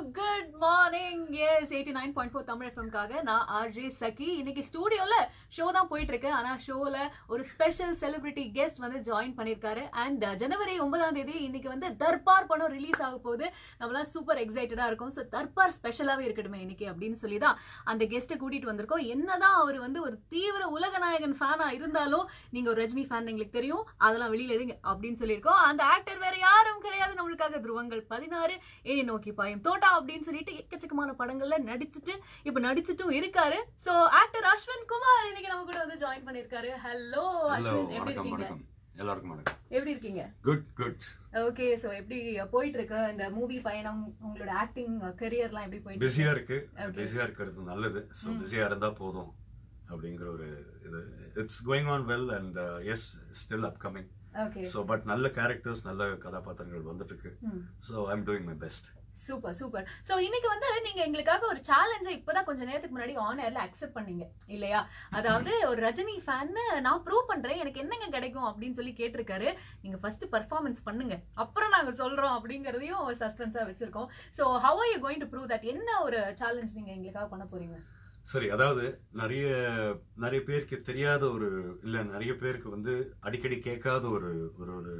Good morning yes eighty nine point four Tamil எஃப்எம்காக நான் RJ சகி இன்னைக்கு ஸ்டூடியோல ஷோ தான் போயிட்டு இருக்கு ஆனா ஷோல ஒரு ஸ்பெஷல் செலிபிரிட்டி கெஸ்ட் வந்து ஜாயின் பண்ணிருக்காரு அண்ட் ஜனவரி ஒன்பதாம் தேதி இன்னைக்கு வந்து தர்பார் படம் ரிலீஸ் ஆக போகுது நம்மளாம் சூப்பர் எக்ஸைட்டடா இருக்கும் ஸோ தர்பார் ஸ்பெஷலாவே இருக்கட்டுமே இன்னைக்கு அப்படின்னு சொல்லி தான் அந்த கெஸ்ட்டை கூட்டிட்டு வந்திருக்கோம் என்னதான் அவர் வந்து ஒரு தீவிர உலகநாயகன் ஃபேனா இருந்தாலும் நீங்க ஒரு ரஜினி ஃபேன் எங்களுக்கு தெரியும் அதெல்லாம் வெளியில எடுங்க அப்படின்னு சொல்லியிருக்கோம் அந்த ஆக்டர் வேற யாரும் கிடையாது நம்மளுக்காக துருவங்கள் பதினாறு ஏனி நோக்கி பாயும் தோட்டா அப்படின்னு சொல்லிட்டு எக்கச்சக்கமான படங்கள்ல நடிச்சுட்டு இப்ப நடிச்சுட்டும் இருக்காரு சோ ஆக்டர் அஸ்வின் குமார் இன்னைக்கு நம்ம கூட வந்து ஜாயின் பண்ணிருக்காரு ஹலோ ஹலோ அஸ்வின் எப்படி வணக்கம் இருக்கீங்க வணக்கம் எல்லாருக்கும் வணக்கம் எப்படி இருக்கீங்க குட் குட் ஓகே சோ எப்படி போயிட்டு இருக்கு இந்த மூவி பயணம் உங்களோட ஆக்டிங் கரியர்லாம் எப்படி போயிட்டு பிஸியா இருக்கு Okay. பிஸியா இருக்கிறது நல்லது ஸோ பிஸியா இருந்தா போதும் அப்படிங்கிற ஒரு இது it's going on well and yes still upcoming okay so but நல்ல கேரக்டர்ஸ் நல்ல கதாபாத்திரங்கள் வந்துட்டு இருக்கு so I am doing my best super super so இன்னைக்கு வந்து நீங்க எங்களுக்காக ஒரு சேலஞ்சை இப்பதான் கொஞ்ச நேரத்துக்கு முன்னாடி ஆன் ஏர்ல அக்செப்ட் பண்ணீங்க இல்லையா அதாவது ஒரு ரஜினி ஃபேன் நான் ப்ரூவ் பண்றேன் எனக்கு என்னங்க கிடைக்கும் அப்படின்னு சொல்லி கேட்டிருக்காரு நீங்க ஃபர்ஸ்ட் பர்ஃபார்மன்ஸ் பண்ணுங்க அப்புறம் நாங்க சொல்றோம் அப்படிங்கறதையும் ஒரு சஸ்பென்ஸா வச்சிருக்கோம் so how are you going to prove that என்ன ஒரு சேலஞ்ச் நீங்க எங்களுக்காக பண்ண போறீங்க சரி அதாவது நிறைய நிறைய பேருக்கு தெரியாத ஒரு இல்ல நிறைய பேருக்கு வந்து அடிக்கடி கேட்காத ஒரு ஒரு ஒரு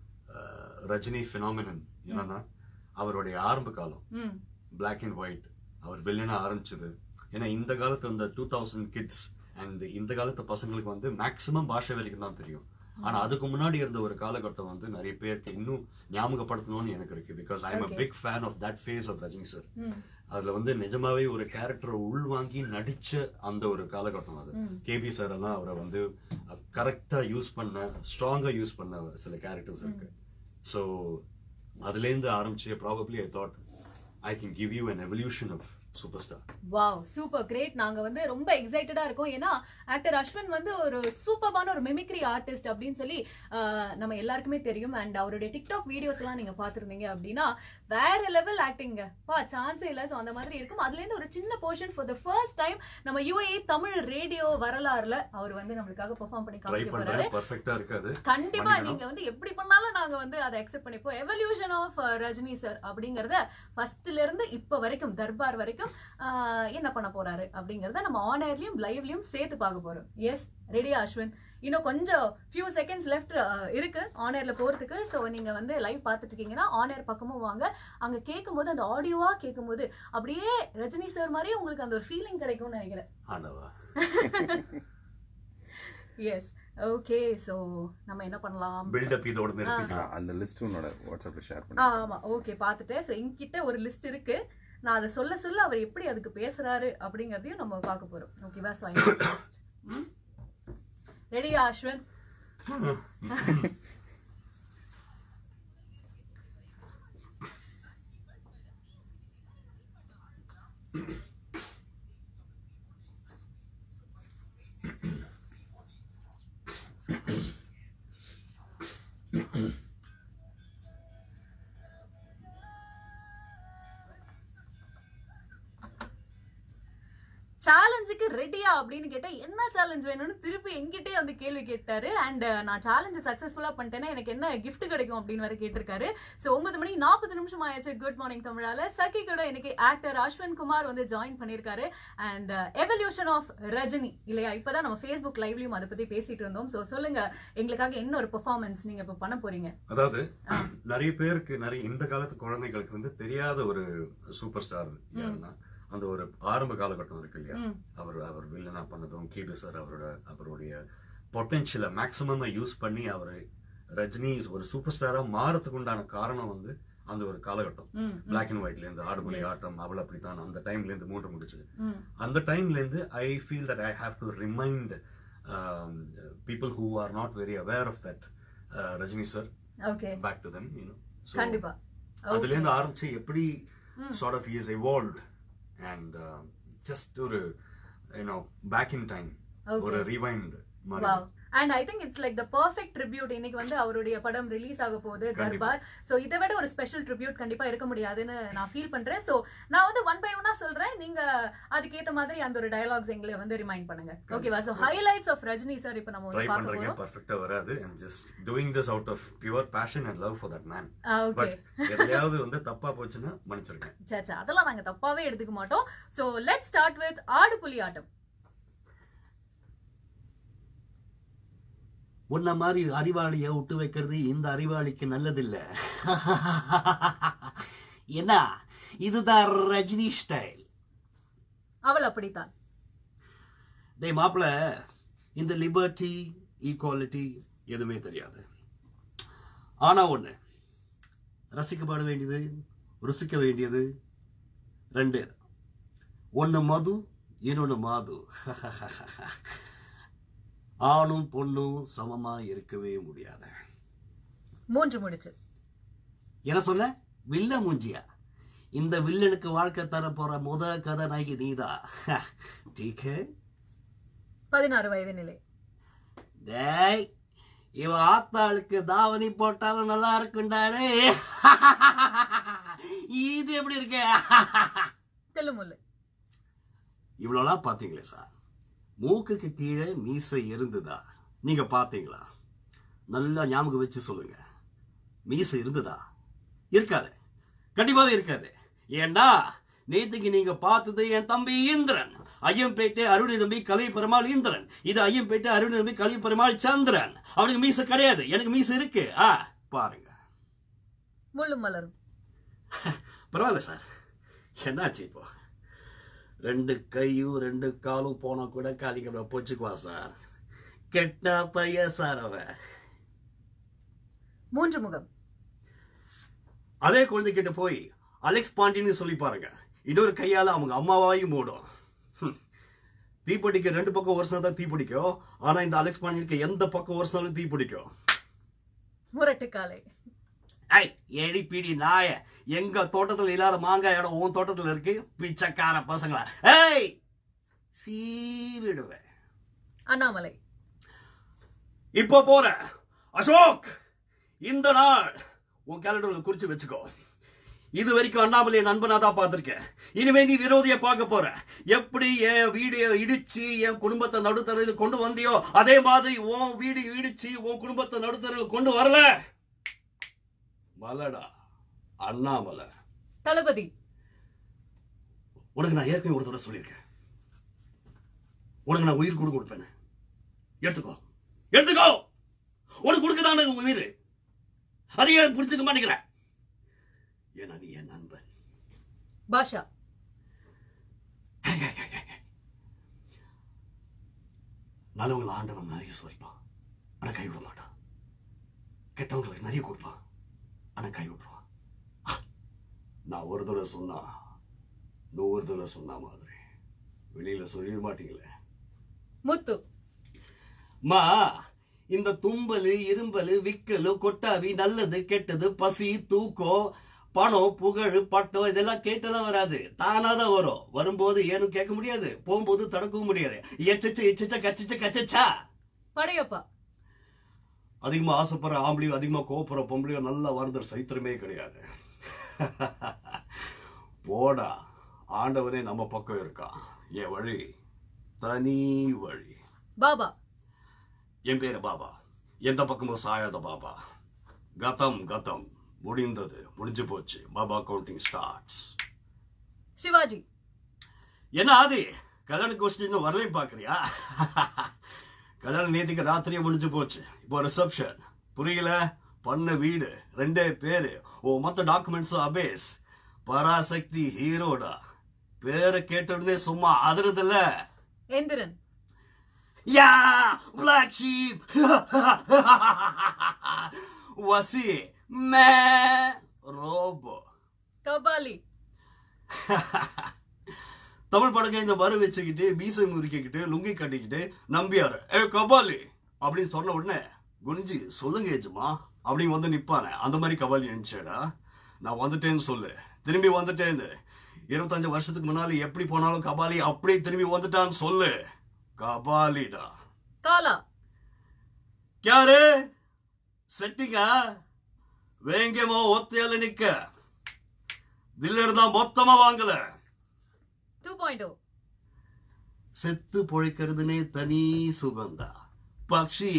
அஹ், ரஜினி பினாமினன் என்னன்னா அவருடைய ஆரம்ப காலம் ம் பிளாக் அண்ட் ஒயிட் அவர் வில்லனா ஆரம்பிச்சது ஏன்னா இந்த காலத்து அந்த டூ தௌசண்ட் கிட்ஸ் அண்ட் இந்த காலத்து பசங்களுக்கு வந்து மேக்சிமம் பாஷை வரைக்கும் தான் தெரியும் ஆனா அதுக்கு முன்னாடி இருந்த ஒரு காலகட்டம் வந்து நிறைய பேருக்கு இன்னும் ஞாபகப்படுத்தணும்னு எனக்கு இருக்கு because I am a Okay. Big fan of that phase of Rajini sir hmm அதுல வந்து நிஜமாவே ஒரு கேரக்டரை உள்வாங்கி நடிச்ச அந்த ஒரு காலகட்டம் அது ம். கேபி சார் எல்லாம் அவரை வந்து கரெக்டா யூஸ் பண்ண ஸ்ட்ராங்கா யூஸ் பண்ண சில கேரக்டர்ஸ் இருக்கு ஸோ அதுலேருந்து ஆரம்பிச்சு probably I thought I can give you an evolution of superstar wow super great நாங்க வந்து ரொம்ப எக்ஸைட்டடா இருக்கோம் ஏன்னா ஆக்டர் அஸ்வின் வந்து ஒரு சூப்பர்பான ஒரு மிமிக்ரி ஆர்டிஸ்ட் அப்படின்னு சொல்லி ஆஹ், நம்ம எல்லாருக்குமே தெரியும் அண்ட் அவருடைய டிக்டாக் வீடியோஸ் எல்லாம் நீங்க பாத்துருந்தீங்க அப்படின்னா வேற லெவல் ஆக்டிங்க பா சான்ஸே இல்ல ஸோ அந்த மாதிரி இருக்கும் அதுல இருந்து ஒரு சின்ன portion for the first time நம்ம யூஏ தமிழ் ரேடியோ வரலாறுல அவர் வந்து நம்மளுக்காக பெர்ஃபார்ம் பண்ணி ட்ரை காமிக்க போறாரு பண்றேன் பர்ஃபெக்டா இருக்காது கண்டிப்பா பண்ணிக்கணும். நீங்க வந்து எப்படி பண்ணாலும் நாங்க வந்து அதை அக்செப்ட் பண்ணிப்போம் எவல்யூஷன் ஆஃப் ரஜினி சார் அப்படிங்கறத ஃபர்ஸ்ட்ல இருந்து இப்ப வரைக்கும் தர்பார் வரைக்கும் ஆஹ், என்ன பண்ண போறாரு அப்படிங்கறத நம்ம ஆன் ஏர்லயும் லைவ்லயும் சேர்த்து பார்க்க போறோம் எஸ் ரெடியா அஸ்வின் இன்னும் கொஞ்சம் ஃபியூ செகண்ட்ஸ் லெஃப்ட் இருக்கு ஆன் ஏர்ல போறதுக்கு ஸோ நீங்க வந்து லைவ் பார்த்துட்டு இருக்கீங்கன்னா ஆன் ஏர் பக்கமும் வாங்க அங்க கேட்கும்போது அந்த ஆடியோவா கேட்கும்போது அப்படியே ரஜினி சார் மாதிரியே உங்களுக்கு அந்த ஒரு ஃபீலிங் கிடைக்கும்னு நினைக்கிறேன் ஆண்டவா எஸ் ஓகே ஸோ நம்ம என்ன பண்ணலாம் பில்டப் இதோட நிறுத்திக்கலாம் அந்த லிஸ்ட் உன்னோட வாட்ஸ்அப்ல ஷேர் ஆ, பண்ணி ஆமா ஓகே பார்த்துட்டேன் ஸோ என்கிட்ட ஒரு லிஸ்ட் இருக்கு நான் அதை சொல்ல சொல்ல அவர் எப்படி அதுக்கு பேசுறாரு அப்படிங்கறதையும் நம்ம பார்க்க போறோம் ஓகேவா ஸோ லிஸ்ட் ரெடியா அஸ்வின் சேலஞ்சுக்கு ரெடியா அப்படின்னு கேட்டா என்ன சேலஞ்ச் வேணும்னு திருப்பி எங்கிட்டே வந்து கேள்வி கேட்டாரு அண்ட் நான் சேலஞ்சு சக்சஸ்ஃபுல்லா பண்ணிட்டேன்னா எனக்கு என்ன gift கிடைக்கும் அப்படின்னு வேற கேட்டிருக்காரு சோ ஒன்பது மணி நாற்பது நிமிஷம் ஆயாச்சு குட் மார்னிங் தமிழால சகி கூட இன்னைக்கு ஆக்டர் அஸ்வின் குமார் வந்து ஜாயின் பண்ணிருக்காரு அண்ட் எவல்யூஷன் ஆஃப் ரஜினி இல்லையா இப்பதான் நம்ம ஃபேஸ்புக் லைவ்லயும் அதை பத்தி பேசிட்டு இருந்தோம் சோ சொல்லுங்க எங்களுக்காக என்ன ஒரு பெர்ஃபார்மன்ஸ் நீங்க இப்ப பண்ண போறீங்க அதாவது நிறைய பேருக்கு நிறைய இந்த காலத்து குழந்தைகளுக்கு வந்து தெரியாத ஒரு சூப்பர் ஸ்டார் யாருன்னா அந்த ஒரு ஆரம்ப காலகட்டம் இருக்கு இல்லையா ம். அவர் அவர் வில்லனா பண்ணதும் கேபி சார் அவரோட அவருடைய பொட்டென்ஷியலை மேக்சிமமா யூஸ் பண்ணி அவர் ரஜினி ஒரு சூப்பர் ஸ்டாரா மாறதுக்கு உண்டான காரணம் வந்து அந்த ஒரு காலகட்டம் ம், பிளாக் அண்ட் ஒயிட்ல இருந்து ஆடுமொழி ஆட்டம் அவள் அப்படித்தான் அந்த டைம்ல இருந்து மூன்று முடிச்சது ம் அந்த டைம்ல இருந்து I feel that I have to remind people who are not very aware of that Rajini sir okay back to them you know கண்டிப்பா அதுல இருந்து ஆரம்பிச்சு எப்படி sort of is evolved and just ஒரு you know back in time Okay. ஒரு rewind மாதிரி wow and I think it's like the perfect tribute இன்னைக்கு வந்து அவருடைய படம் ரிலீஸ் ஆக போகுது கண்டிப்பா. தர்பார் சோ இதை விட ஒரு ஸ்பெஷல் ட்ரிபியூட் கண்டிப்பா இருக்க முடியாதுன்னு நான் ஃபீல் பண்றேன் சோ நான் வந்து ஒன் பை ஒன்னா சொல்றேன் நீங்க அதுக்கேத்த மாதிரி அந்த ஒரு டயலாக்ஸ் எங்களை வந்து ரிமைண்ட் பண்ணுங்க ஓகேவா so highlights of Rajini sir இப்போ நம்ம ட்ரை வந்து பார்க்க பண்றீங்க போறோம் பர்ஃபெக்டா வராது and just doing this out of pure passion and love for that man okay but எதையாவது வந்து தப்பா போச்சுன்னா மன்னிச்சிருக்கேன் சேச்சா அதெல்லாம் நாங்க தப்பாவே எடுத்துக்க மாட்டோம் சோ லெட் ஸ்டார்ட் வித் ஆடு புலி ஆட்டம் உன்ன மாதிரி அறிவாளிய விட்டு வைக்கிறது இந்த அறிவாளிக்கு நல்லதில்ல என்ன இதுதான் ரஜினி ஸ்டைல் அவள் அப்படித்தான் டேய் மாப்பிள இந்த லிபர்ட்டி ஈக்குவாலிட்டி எதுவுமே தெரியாது ஆனா ஒண்ணு ரசிக்கப்பட வேண்டியது ருசிக்க வேண்டியது ரெண்டே தான் ஒன்னு மது இன்னொன்னு மாது ஆணும் பொண்ணும் சமமா இருக்கவே முடியாது மூன்று முடிச்சு என்ன சொன்ன வில்ல மூஞ்சியா இந்த வில்லனுக்கு வாழ்க்கை தர போற முத கதை நாய்க்கு நீதான் டீக்கே பதினாறு வயது நிலை டேய் இவ ஆத்தாளுக்கு தாவணி போட்டாலும் நல்லா இருக்குண்டாடே இது எப்படி இருக்க தில்லுமுல்லு இவ்வளோலாம் பார்த்தீங்களே சார் மூக்குக்கு கீழே மீசை இருந்ததா நீங்க பார்த்தீங்களா நல்லா ஞாபகம் வச்சு சொல்லுங்க மீசை இருந்ததா இருக்காது கண்டிப்பாவே இருக்காது ஏண்டா நேத்துக்கு நீங்க பார்த்தது என் தம்பி இந்திரன் ஐயம்பேட்டை அருணை நம்பி கலை பெருமாள் இந்திரன் இது ஐயம்பேட்டை அருணை நம்பி கலை பெருமாள் சந்திரன் அவனுக்கு மீசை கிடையாது எனக்கு மீசை இருக்கு ஆ பாருங்க முள்ளும் மலரும் பரவாயில்ல சார் என்னாச்சு இப்போ ரெண்டு கையும் ரெண்டு காலும் போனா கூட காலிக்க போச்சுக்குவா சார் கெட்ட பைய சார் அவன் மூன்று முகம் அதே குழந்தைகிட்ட போய் அலெக்ஸ் பாண்டின்னு சொல்லி பாருங்க இன்னொரு கையால அவங்க அம்மாவாயும் மூடும் ஹம். தீப்பெட்டிக்கு ரெண்டு பக்கம் ஒரு தான் தீப்பிடிக்கும் ஆனா இந்த அலெக்ஸ் பாண்டியனுக்கு எந்த பக்கம் ஒரு நாளும் தீப்பிடிக்கும் முரட்டுக்காலை ஐ எடி பீடி நாய எங்க தோட்டத்துல இல்லாத மாங்காய் இடம் உன் தோட்டத்துல இருக்கு பிச்சைக்கார பசங்களா ஏய் சீவிடுவேன் அண்ணாமலை இப்போ போற அசோக் இந்த நாள் உன் கேலண்டர்ல குறிச்சு வச்சுக்கோ இது வரைக்கும் அண்ணாமலையை நண்பனா தான் பார்த்திருக்கேன் இனிமே நீ விரோதிய பார்க்க போற எப்படி என் வீடியோ இடிச்சு என் குடும்பத்தை நடுத்தரவில் கொண்டு வந்தியோ அதே மாதிரி உன் வீடு இடிச்சு உன் குடும்பத்தை நடுத்தரவில் கொண்டு வரல மலடா அண்ணாமலை தளபதி உனக்கு நான் ஏற்கனவே ஒரு தடவை சொல்லியிருக்கேன் உனக்கு நான் உயிர் கூட கொடுப்பேன் எடுத்துக்கோ எடுத்துக்கோ உனக்கு கொடுக்கதான உன் உயிர் அதையே புரிஞ்சுக்க மாட்டேங்கிற ஏன்னா நீ என் நண்பன் பாஷா நல்லவங்களை ஆண்டவன் நிறைய சோரிப்பான் ஆனா கை விட மாட்டான் கெட்டவங்களுக்கு நிறைய கொடுப்பான் ஆனா கை விட்டுருவான் ஆ, நான் ஒரு தடவை சொன்னா நூறு தடவை சொன்ன மாதிரி வெளியில சொல்லிட மாட்டீங்களே முத்து மா இந்த தும்பலு இரும்பலு விக்கலு கொட்டாவி நல்லது கெட்டது பசி தூக்கம் பணம் புகழ் பட்டம் இதெல்லாம் கேட்டெல்லாம் வராது தானா தான் வரும் வரும்போது ஏனும் கேட்க முடியாது போகும்போது தடுக்கவும் முடியாது எச்சச்ச எச்சச்ச கச்சச்ச கச்சச்சா படையப்பா அதிகமா ஆசைப்படுற ஆம்பளையும் அதிகமா கோவப்படுற பொம்பளையும் நல்லா வருதுற சரித்திரமே கிடையாது போடா ஆண்டவனே நம்ம பக்கம் இருக்கான் என் வழி தனி வழி பாபா என் பேரு பாபா எந்த பக்கமும் சாயாத பாபா கதம் கதம் முடிந்தது முடிஞ்சு போச்சு பாபா கவுண்டிங் ஸ்டார்ட்ஸ் சிவாஜி என்ன ஆதி கல்யாண கோஷ்டி இன்னும் வரலையும் பாக்குறியா கல்யாணம் நேத்திக்கு ராத்திரியே முடிஞ்சு போச்சு இப்போ ரிசப்ஷன் புரியல பண்ண வீடு ரெண்டே பேரு ஓ மொத்த டாக்குமெண்ட்ஸும் அபேஸ் பராசக்தி ஹீரோடா பேரை கேட்ட உடனே சும்மா அதிருதுல்ல Enthiran yeah black sheep Vasi மே ரோபோ கபாலி தமிழ் படங்க இந்த மறு வச்சுக்கிட்டு மீசை முறிக்கிட்டு லுங்கி கட்டிக்கிட்டு நம்பியாரு ஏ கபாலி அப்படின்னு சொன்ன உடனே குனிஞ்சு சொல்லுங்க ஏஜுமா அப்படின்னு வந்து நிப்பானே அந்த மாதிரி கபாலி நினைச்சேடா நான் வந்துட்டேன்னு சொல்லு திரும்பி வந்துட்டேன்னு இருபத்தஞ்சு வருஷத்துக்கு முன்னால எப்படி போனாலும் கபாலி அப்படியே திரும்பி வந்துட்டான்னு சொல்லு கபாலிடா காலா யாரு செட்டிங்கா வேங்கமோ ஒத்தையால நிக்க தில்ல இருந்தா மொத்தமா வாங்கல டூ பாயிண்ட் ஓ செத்து பொழைக்கிறதுனே தனி சுகந்தா பக்ஷி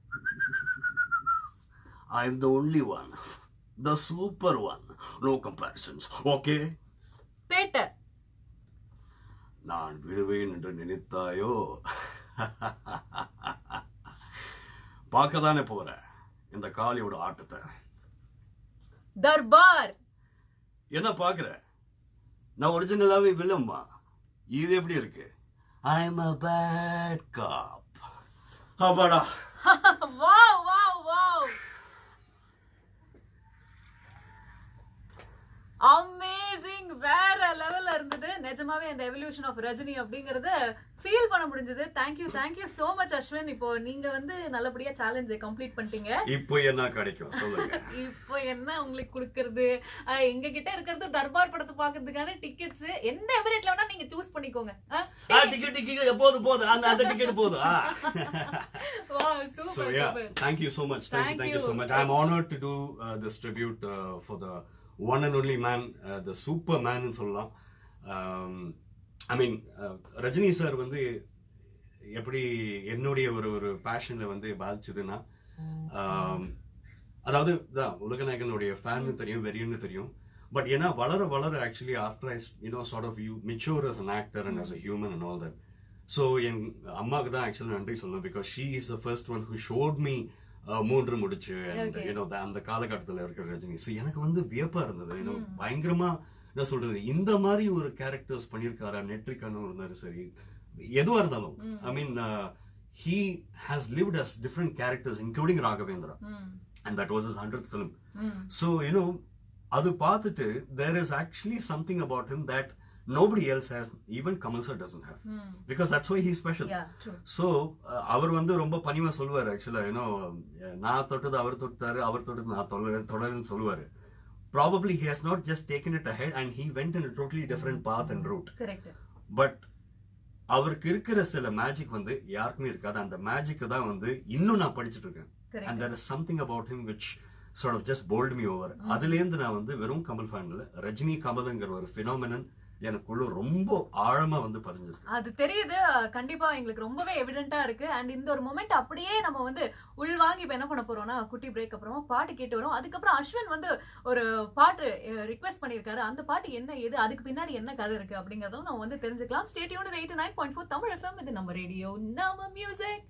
I am the only one the super one no comparisons okay Petta நான் விடுவேன் என்று நினைத்தாயோ பார்க்க தானே போற இந்த காளியோட ஆட்டத்தை தர்பார் என்ன பாக்குற நான் ஒரிஜினலாவே வில்லம்மா இது எப்படி இருக்கு ஐ எம் அ பேட் காப் அப்பாடா வாவ் வாவ் வாவ் அமேசிங் வேற லெவல்ல இருந்தது நிஜமாவே அந்த எவல்யூஷன் ஆஃப் ரஜினி அப்படிங்கறத ஃபீல் பண்ண முடிஞ்சது thank you thank you so much Ashwin இப்போ நீங்க வந்து நல்லபடியா சேலஞ்சை கம்ப்ளீட் பண்ணிட்டீங்க இப்போ என்ன கிடைக்கும் சொல்லுங்க இப்போ என்ன உங்களுக்கு கொடுக்கறது அஹ், எங்க கிட்ட இருக்கிறது தர்பார் படத்தை பாக்குறதுக்கான டிக்கெட்ஸ் எந்த எவரேட்ல வேணா நீங்க சூஸ் பண்ணிக்கோங்க டிக்கெட் டிக்கெட் எப்போது போகுது அந்த அந்த டிக்கெட் போகுது wow So super yeah, super thank you so much. Thank, Thank you, thank you you. so much. I'm honored to do uh, this tribute uh, for the one and only man, uh, the Superman னு சொல்லலாம். Um, I mean, uh, Rajini sir வந்து எப்படி என்னுடைய ஒரு ஒரு பேஷன்ல வந்து பாதிச்சதுன்னா um, அதாவது தான் உலகநாயகனுடைய ஃபேன் தெரியும் வெறியன்னு தெரியும் பட் ஏன்னா வளர வளர actually after I you know sort of you mature as an actor and as a human and all that so என் அம்மாவுக்கு தான் ஆக்சுவலி நன்றி சொல்லணும் because she is the first one who showed me மூன்று முடிச்சு அண்ட் Okay. யூனோ அந்த காலகட்டத்தில் இருக்கிற ரஜினி ஸோ எனக்கு வந்து வியப்பா இருந்தது யூனோ பயங்கரமா என்ன சொல்றது இந்த மாதிரி ஒரு கேரக்டர்ஸ் பண்ணியிருக்காரா நெட்ரிக்கானும் இருந்தாலும் சரி எதுவா இருந்தாலும் I mean he has lived as different characters including Raghavendra and that was his 100th film. So, you know, அது பார்த்துட்டு there is actually something about him that nobody else has, even Kamal sir doesn't have. Because that's why he's special. Yeah, true. So அவர் வந்து ரொம்ப பணிவா சொல்லுவார் ஆக்சுவலா you know நான் தொட்டது அவர் தொட்டாரு அவர் தொட்டது நான் தொடர தொடருன்னு சொல்லுவாரு probably he has not just taken it ahead and he went in totally different path and route correct but அவருக்கு இருக்கிற சில மேஜிக் வந்து யாருக்குமே இருக்காது அந்த மேஜிக் தான் வந்து இன்னும் நான் படிச்சுட்டு இருக்கேன் Correct. And there is something about him which sort of just bowled me over அதுலேருந்து நான் வந்து வெறும் கமல் ஃபேன்ல ரஜினி கமலுங்கிற ஒரு ஃபினோமினன் எனக்குள்ள ரொம்ப ஆழமா வந்து பதிஞ்சிருக்கு அது தெரியுது அஹ் கண்டிப்பா எங்களுக்கு ரொம்பவே எவிடென்ட்டா இருக்கு அண்ட் இந்த ஒரு மொமெண்ட் அப்படியே நம்ம வந்து உள்வாங்கி இப்ப என்ன பண்ண போறோம்னா குட்டி பிரேக் அப்புறமா பாட்டு கேட்டு வரோம் அதுக்கப்புறம் அஸ்வின் வந்து ஒரு பாட்டு ரிக்வெஸ்ட் பண்ணியிருக்காரு அந்த பாட்டு என்ன ஏது அதுக்கு பின்னாடி என்ன கதை இருக்கு அப்படிங்கறதும் நம்ம வந்து தெரிஞ்சுக்கலாம் ஸ்டேடியோட eighty nine point four Tamil FM இது நம்ம ரேடியோ நம்ம மியூசிக்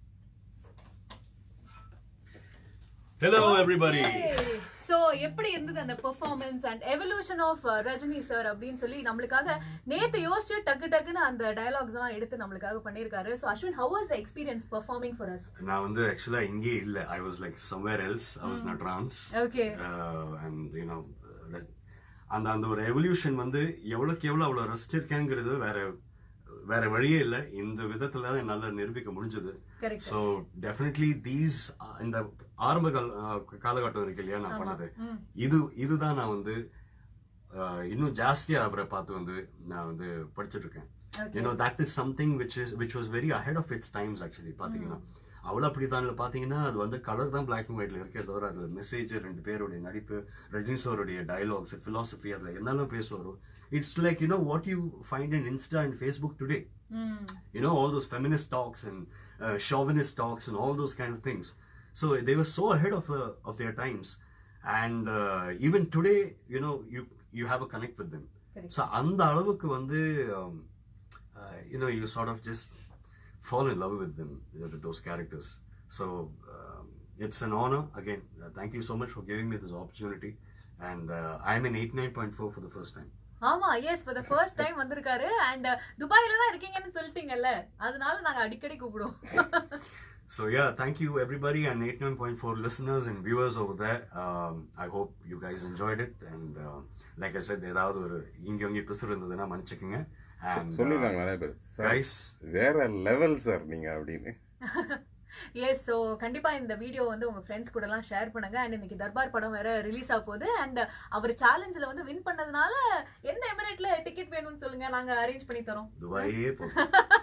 ஹலோ எவ்ரிபடி சோ எப்படி இருந்தது அந்த performance and evolution of Rajini sir அப்படின்னு சொல்லி நம்மளுக்காக நேத்து யோசிச்சு டக்கு டக்குன்னு அந்த டயலாக்ஸ் எல்லாம் எடுத்து நம்மளுக்காக பண்ணிருக்காரு so Ashwin how was the experience performing for us நான் வந்து ஆக்சுவலா இங்கே இல்ல I was like somewhere else I was not trance okay and you know அந்த அந்த ஒரு எவல்யூஷன் வந்து எவ்வளோக்கு எவ்வளோ அவ்வளோ ரசிச்சிருக்கேங்கிறது வேற வேற வழியே இல்லை இந்த விதத்துல தான் என்னால் நிரூபிக்க முடிஞ்சது கரெக்ட் ஸோ டெஃபினெட்லி தீஸ் இந்த ஆரம்ப கால அஹ், காலகட்டம் இருக்கு இல்லையா நான் பண்ணது இது இதுதான் நான் வந்து அஹ், இன்னும் ஜாஸ்தியா அவரை பார்த்து வந்து நான் வந்து படிச்சுட்டு இருக்கேன் you know that is something which is which was very ahead of its times actually பாத்தீங்கன்னா அவ்வளோ அப்படிதான் பாத்தீங்கன்னா அது வந்து கலர் தான் பிளாக் அண்ட் ஒயிட்ல இருக்கே தவிர அதுல மெசேஜ் ரெண்டு பேருடைய நடிப்பு ரஜினி சாருடைய டயலாக்ஸ் ஃபிலாசபி அதுல என்னெல்லாம் பேசுவாரோ it's like you know what you find in Insta and Facebook today you know all those feminist talks and uh, chauvinist talks and all those kind of things so they were so ahead of uh, of their times and uh, even today you know you you have a connect with them Correct. so அந்த அளவுக்கு வந்து um, uh, you know you sort of just fall in love with them uh, with those characters so um, it's an honor again uh, thank you so much for giving me this opportunity and uh, i'm in 89.4 for the first time ஆமா yes for the first time வந்திருக்காரு and துபாயில தான் இருக்கீங்கன்னு சொல்லிட்டீங்கல்ல அதனால நாங்க அடிக்கடி கூப்பிடுவோம் So yeah, thank you everybody and 89.4 listeners and viewers over there. Um, I hope you guys enjoyed it and uh, like I said, ஏதாவது ஒரு இங்க இங்க பிசுறு இருந்ததுன்னா மன்னிச்சுக்குங்க and uh, சொல்லிருந்தாங்க நிறைய பேர் சார் guys, வேற லெவல் சார் நீங்க அப்படின்னு எஸ் ஸோ கண்டிப்பா இந்த வீடியோ வந்து உங்க ஃப்ரெண்ட்ஸ் கூட எல்லாம் ஷேர் பண்ணுங்க அண்ட் இன்னைக்கு தர்பார் படம் வேற ரிலீஸ் ஆக போகுது அண்ட் அவர் சேலஞ்சில் வந்து வின் பண்ணதுனால எந்த எமிரேட்ல டிக்கெட் வேணும்னு சொல்லுங்க நாங்க அரேஞ்ச் பண்ணி தரோம் துபாயே போதும்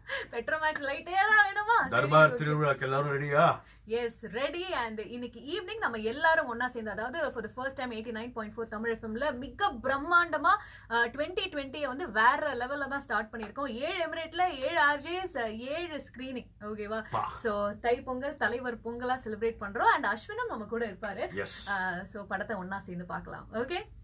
பெட்ரோமேக்ஸ் லைட்டே தான் வேணுமா தர்பார் திருவிழாக்கு எல்லாரும் ரெடியா எஸ் ரெடி அண்ட் இன்னைக்கு ஈவினிங் நம்ம எல்லாரும் ஒண்ணா சேர்ந்து அதாவது for the first time eighty nine point four Tamil எஃப்எம்ல மிக பிரம்மாண்டமா டுவெண்ட்டி டுவெண்ட்டியை வந்து வேற லெவல்ல தான் ஸ்டார்ட் பண்ணியிருக்கோம் ஏழு எமிரேட்ல ஏழு ஆர்ஜேஸ் ஏழு ஸ்கிரீனிங் ஓகேவா பா. சோ தை பொங்கல் தலைவர் பொங்கலா செலிப்ரேட் பண்றோம் அண்ட் அஸ்வினும் நம்ம கூட இருப்பாரு எஸ் சோ படத்தை ஒண்ணா சேர்ந்து பார்க்கலாம் ஓகே